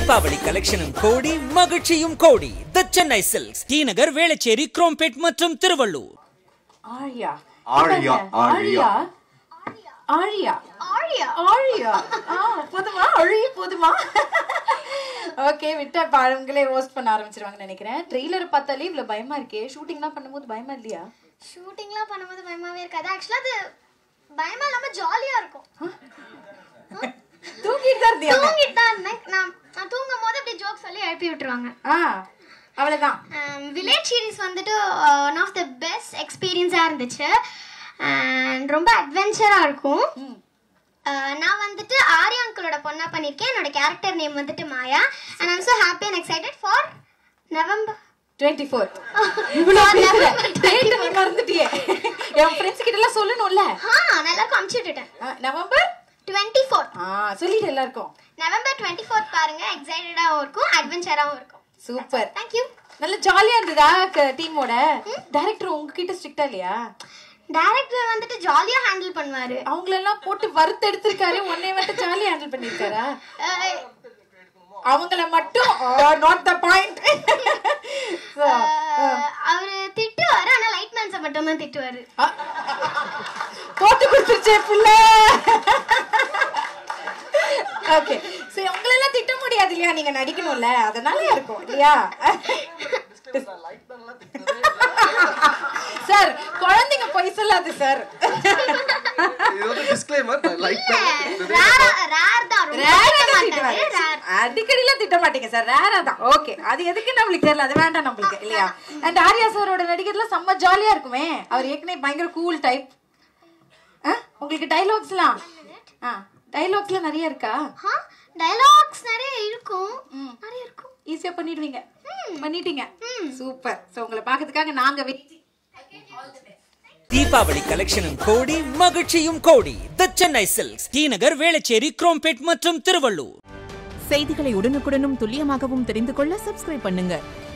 தீபாவளி கலெக்ஷனும் கோடி மகிழ்ச்சியும் கோடி the Chennai silks T Nagar Velachery Chromepet மற்றும் திருவள்ளூர் ஆழியா ஆழியா, ஆழியா. ஆழியா ஆழியா ஆழியா ஆ போதுமா அழிய போதுமா ஓகே விட்டா பாருங்களே ரோஸ்ட் பண்ண ஆரம்பிச்சிருவாங்கன்னு நினைக்கிறேன் ட்ரெய்லர் பார்த்தாலே இவ்வளவு பயமா இருக்கே ஷூட்டிங்லாம் பண்ணும்போது பயமா இல்லையா ஷூட்டிங்லாம் பண்ணும்போது பயமாவே இருக்காது ஆக்சுவலா அது பயமா இல்லாம ஜாலியா இருக்கும் தூங்கிட்டு தான் இருந்தியா தூங்கிட்டு தான் இருந்தேன் நான் நான் தூங்கும் போது அப்படி ஜோக் சொல்லி எழுப்பி விட்டுருவாங்க ஆ அவ்வளவுதான் வில்லேஜ் சீரிஸ் வந்துட்டு ஒன் ஆஃப் த பெஸ்ட் எக்ஸ்பீரியன்ஸாக இருந்துச்சு அண்ட் ரொம்ப அட்வென்ச்சராக இருக்கும் Uh, நான் வந்துட்டு ஆர்யா அங்கிளோட பொண்ணா பண்ணியிருக்கேன் என்னோட கேரக்டர் நேம் வந்துட்டு Maya and I'm so happy and excited for November twenty four இவ்வளோ டேட் மறந்துட்டியே என் ஃப்ரெண்ட்ஸ் கிட்ட எல்லாம் சொல்லணும்ல ஆ நான் எல்லாருக்கும் அமுச்சு விட்டுட்டேன் ஆ, நவம்பர் டுவெண்ட்டி ஃபோர்த் ஆ சொல்லிடு எல்லாருக்கும் நவம்பர் டுவெண்ட்டி ஃபோர்த் பாருங்க எக்ஸைட்டடாகவும் இருக்கும் அட்வென்ச்சராகவும் இருக்கும் சூப்பர் தேங்க்யூ நல்ல ஜாலியா இருந்ததா டீமோட டைரக்டர் உங்ககிட்ட ஸ்ட்ரிக்டா இல்லையா டேரக்டர் வந்துட்டு ஜாலியாக ஹேண்டில் பண்ணுவார் அவங்களெல்லாம் போட்டு வறுத்து எடுத்திருக்காரு உன்னை மட்டும் ஜாலியா ஹேண்டில் பண்ணிருக்காரா அவங்கள மட்டும் நாட் த பாயிண்ட் அவர் திட்டுவார் ஆனால் லைட் மேன்ஸை மட்டும் தான் திட்டுவார் போட்டு கொடுத்துருச்சே பிள்ளை ஓகே சரி உங்களெல்லாம் திட்ட முடியாது இல்லையா நீங்க நடிக்கணும்ல அதனால இருக்கும் இல்லையா சார் குழந்தைங்க பொய் சொல்லாது சார் இது வந்து டிஸ்க்ளைமர் லைக் ரேர் தான் ரொம்ப திட்ட மாட்டாரு ரேர் அடிக்கடிலாம் திட்ட மாட்டீங்க சார் ரேரா தான் ஓகே அது எதுக்கு நம்மளுக்கு தெரியல அது வேண்டாம் நம்மளுக்கு இல்லையா அண்ட் ஆர்யா சாரோட நடிகர்லாம் செம்ம ஜாலியா இருக்குமே அவர் ஏற்கனவே பயங்கர கூல் டைப் உங்களுக்கு டைலாக்ஸ்லாம் ஆ டைலாக்ஸ்லாம் நிறைய இருக்கா ஆ டயலாக்ஸ் நிறைய இருக்கும் நிறைய இருக்கும் ஈஸியா பண்ணிடுவீங்க பண்ணிட்டீங்க சூப்பர் சோ உங்களை பார்க்கறதுக்காக நாங்க waiting. தீபாவளி கலெக்ஷனும் கோடி மகிழ்ச்சியும் கோடி the Chennai silks T Nagar Velachery Chromepet மற்றும் திருவள்ளூர் செய்திகளை உடனுக்குடனும் துல்லியமாகவும் தெரிந்து கொள்ள சப்ஸ்கிரைப் பண்ணுங்க